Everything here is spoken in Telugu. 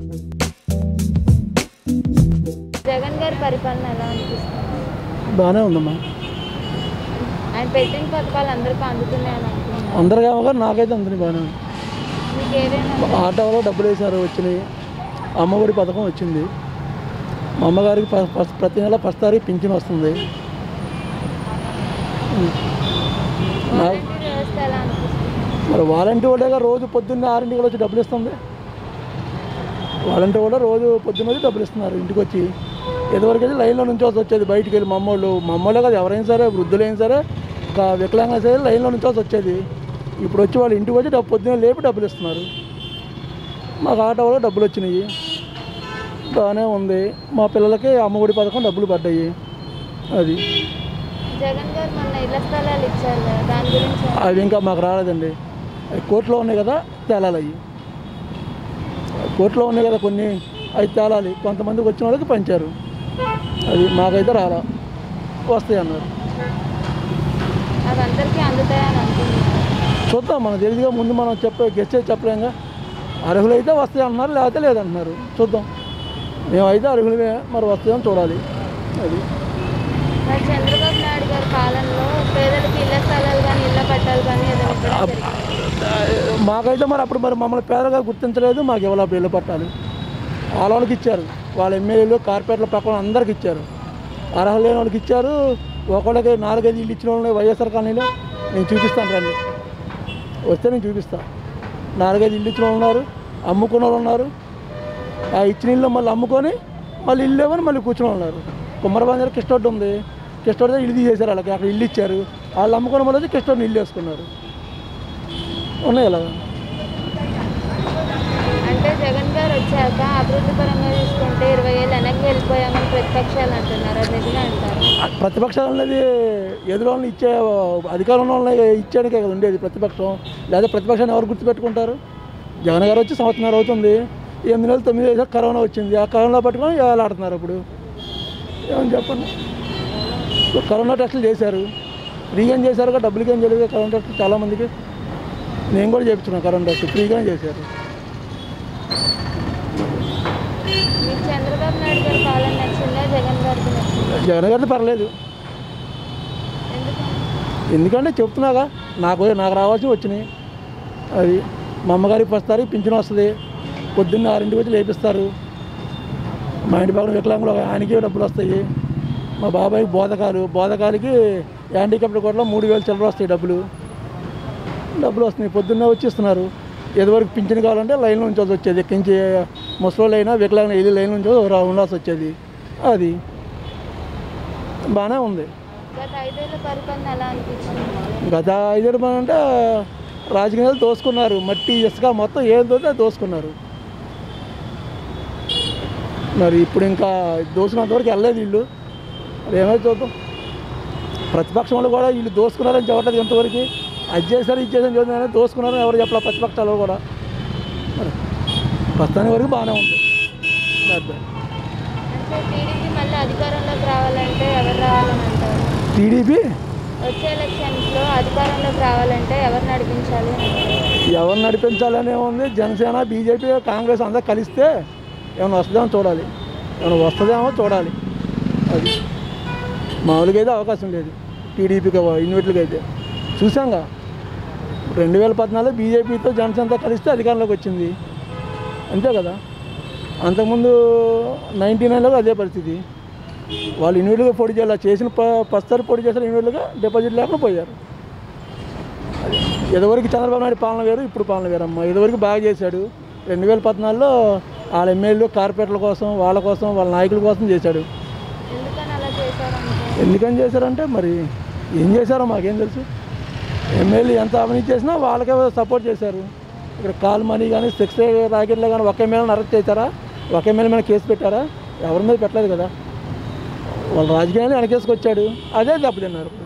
జగన్ గారి పరిపాలన ఎలా అనిపిస్తుంది బాగానే ఉందమ్మా ఆయన పెట్టిన పథకాలు అందరికీ అందుతున్నాయని అనుకుంటున్నారు అందరు కావాలి నాకైతే అందరి బాగానే ఉంది మీకు ఏదైనా ఆటోలో డబ్బులు వేసారు వచ్చినాయి అమ్మఒడి పథకం వచ్చింది మా అమ్మగారికి ప- ప- ప్రతి నెల ఫస్ట్ తారీఖు పింఛన్ వస్తుంది వాలంటీర్ వ్యవస్థ ఎలా అనిపిస్తుంది మరి వాలంటీర్ వాళ్ళేగా రోజు పొద్దున్నే ఆరింటికి వచ్చి డబ్బులు ఇస్తుంది వాలంటీర్ కూడా రోజు పొద్దున్న వచ్చి డబ్బులు ఇస్తున్నారు ఇంటికి వచ్చి ఇదివరకు అయితే లైన్లో నుంచి వచ్చేది బయటికి వెళ్ళి మా అమ్మోళ్ళు మా అమ్మోళ్ళే కదా ఎవరైనా సరే వృద్ధులైనా సరే ఒక వికలాంగా సరే లైన్లో నుంచి వచ్చేది ఇప్పుడు వచ్చి వాళ్ళు ఇంటికి వచ్చి డబ్బు పొద్దున్న లేపి డబ్బులు ఇస్తున్నారు మాకు ఆటో కూడా డబ్బులు వచ్చినాయి బాగానే ఉంది మా పిల్లలకి అమ్మఒడి పథకం డబ్బులు పడ్డాయి అది జగన్ గారు మొన్న ఇళ్ల స్థలాలు ఇచ్చారు కదా దాని గురించి అవి ఇంకా మాకు రాలేదండి అవి కోర్టులో ఉన్నాయి కదా తేలాలి అవి కోర్టులో ఉన్నాయి కదా కొన్ని అవి తేలాలి కొంతమందికి వచ్చిన వాళ్ళకి పంచారు అది మాకైతే రాలా వస్తాయి అన్నారు అవి అందరికీ అందుతాయని అనుకుంటున్నారు చూద్దాం మనకు తెలియదుగా ముందు మనం చెప్పే గెస్టే చెప్పలేంగా అర్హులైతే వస్తాయి అంటున్నారు లేకపోతే లేదంటున్నారు చూద్దాం మేమైతే అర్హులమే మరి వస్తాయని చూడాలి అది మరి చంద్రబాబు నాయుడు గారి పాలనలో పేదలకు ఇళ్ల స్థలాలు కానీ ఇళ్ల పట్టాలు కానీ ఏదైనా ఇవ్వడం జరిగింది మాకైతే మరి అప్పుడు మరి మమ్మల్ని పేదగా గుర్తించలేదు మాకు ఎవరు అప్పుడు ఇల్లు పట్టాలి వాళ్ళ వాళ్ళకి ఇచ్చారు వాళ్ళ ఎమ్మెల్యేలు కార్పొరేట్ల పక్కన అందరికి ఇచ్చారు అర్హత లేని వాళ్ళకి ఇచ్చారు ఒకళ్ళకి నాలుగైదు ఇల్లు ఇచ్చిన వాళ్ళని వైఎస్ఆర్ కాలనీలో నేను చూపిస్తాను రండి వస్తే నేను చూపిస్తాను నాలుగైదు ఇల్లు ఇచ్చిన వాళ్ళు ఉన్నారు అమ్ముకున్న వాళ్ళు ఉన్నారు ఆ ఇచ్చిన ఇల్లు మళ్ళీ అమ్ముకొని మళ్ళీ ఇల్లు ఇవ్వని మళ్ళీ కూర్చుని వాళ్ళు ఉన్నారు కుమ్మరబాన్ దగ్గర కిష్టోడ్ ఉంది కిష్టోడ్ దగ్గర ఇల్లు తీసేశారు వాళ్ళకి అక్కడ ఇల్లు ఇచ్చారు వాళ్ళు అమ్ముకున్న మళ్ళీ వచ్చి కిష్టోడ్ని ఇల్లు వేసుకున్నారు ఉన్నాయి అలాగా అంటే జగన్ గారు వచ్చాక అభివృద్ధి పరంగా చూసుకుంటే ఇరవై ఏళ్ళు వెనక్కి వెళ్ళిపోయామని ప్రతిపక్షాలు అంటున్నారు అది నిజమే అంటారు ఆ ప్రతిపక్షాలు అనేది ఎదురు వాళ్ళని ఇచ్చే అధికారంలో వాళ్ళని ఇచ్చేయడానికే కదా ఉండేది ప్రతిపక్షం లేదా ప్రతిపక్షాన్ని ఎవరు గుర్తుపెట్టుకుంటారు జగన్ గారు వచ్చి సంవత్సరం అవుతుంది ఎనిమిది నెలలు తొమ్మిది నెలలు కరోనా వచ్చింది ఆ కరోనా పట్టుకొని ఆడుతున్నారు ఇప్పుడు ఏమని చెప్పండి ఇప్పుడు కరోనా టెస్టులు చేశారు ఫ్రీగానే చేశారు కదా డబ్బులకి ఏం చేయలేదు కరోనా టెస్టులు చాలామందికి నేను కూడా చేయించున్నాను కరోనా టెస్ట్ ఫ్రీగానే చేశారు మీకు చంద్రబాబు నాయుడు గారి పాలన నచ్చిందా జగన్ గారికి నచ్చిందా జగన్ గారిది పర్లేదు ఎందుకని ఎందుకంటే చెప్తున్నాగా నాకు నాకు రావాల్సి వచ్చినాయి అది మా అమ్మగారికి వస్తారు పింఛన్ వస్తుంది పొద్దున్న ఆరింటికి వచ్చి లేపిస్తారు మా ఇంటి పక్కన వికలాంగులు ఆయనకి డబ్బులు వస్తాయి మా బాబాయ్కి బోధకాలు బోధకాలకి హ్యాండిక్యాప్డ్ కూడా మూడు వేలు చిల్లర వస్తాయి డబ్బులు డబ్బులు వస్తున్నాయి పొద్దున్నే వచ్చి ఇస్తున్నారు ఎదువరకు పింఛన్ కావాలంటే లైన్లో ఉంచాల్సి వచ్చేది ఎక్కించి ముసలి అయినా వికలాంగులు వెళ్ళి లైన్ నుంచి ఉండాల్సి వచ్చేది అది బాగానే ఉంది గత ఐదేళ్ల పరిపాలన ఎలా అనిపించింది గత ఐదేళ్ళు మన అంటే రాజకీయాలు దోసుకున్నారు మట్టి ఇసుక మొత్తం ఏం దోతే అది దోసుకున్నారు మరి ఇప్పుడు ఇంకా దోసుకున్నంత వరకు వెళ్ళలేదు వీళ్ళు మరి ఏమైతే చూద్దాం ప్రతిపక్షం వాళ్ళు కూడా వీళ్ళు దోసుకున్నారని చెప్పట్లేదు ఎంతవరకు అది చేశారు ఇది చేశారు చూద్దాం దోసుకున్నారని ఎవరు చెప్పాలి ప్రతిపక్షాలు కూడా మరి ప్రస్తుతానికి వరకు బాగానే ఉంది అదే. అంటే టీడీపీ మళ్ళీ అధికారంలోకి రావాలంటే ఎవరు రావాలని అంటారు టీడీపీ వచ్చే ఎలక్షన్స్లో అధికారంలోకి రావాలంటే ఎవరు నడిపించాలి అని అంటారు ఎవరు నడిపించాలనే ఉంది జనసేన బీజేపీ కాంగ్రెస్ అందరూ కలిస్తే ఏమైనా వస్తుందేమో చూడాలి ఏమైనా వస్తుందేమో చూడాలి అది మామూలుగా అయితే అవకాశం లేదు టీడీపీకి ఇన్వెట్లకి అయితే చూసాంగా రెండు వేల పద్నాలుగు బీజేపీతో జనసేనతో కలిస్తే అధికారంలోకి వచ్చింది అంతే కదా అంతకుముందు నైంటీ నైన్లో అదే పరిస్థితి వాళ్ళు ఇన్వెట్లుగా పొడి చేయాలి చేసిన ప- పస్తారు పొడి చేసిన ఇన్వెట్లుగా డిపాజిట్ లేకుండా పోయారు ఇదివరకు చంద్రబాబు నాయుడు పాలన వేరు ఇప్పుడు పాలన వేరమ్మా ఇదివరకు బాగా చేశాడు రెండు వేల పద్నాలుగులో వాళ్ళ ఎమ్మెల్యేలు కార్పొరేట్ల కోసం వాళ్ళ కోసం వాళ్ళ నాయకుల కోసం చేశాడు ఎందుకని అలా చేశారంటే ఎందుకని చేశారంటే మరి ఏం చేశారో మాకేం తెలుసు ఎమ్మెల్యే ఎంత అవినీతి చేసినా వాళ్ళకే సపోర్ట్ చేశారు ఇక్కడ కాల్ మనీ కానీ సెక్స్ రాకెట్లో కానీ ఒక ఎమ్మెల్యేని అరెస్ట్ చేశారా ఒక ఎమ్మెల్యే మీద కేసు పెట్టారా ఎవరి మీద పెట్టలేదు కదా వాళ్ళ రాజకీయాన్ని వెనకేసుకొచ్చాడు అదే దెబ్బతిన్నారు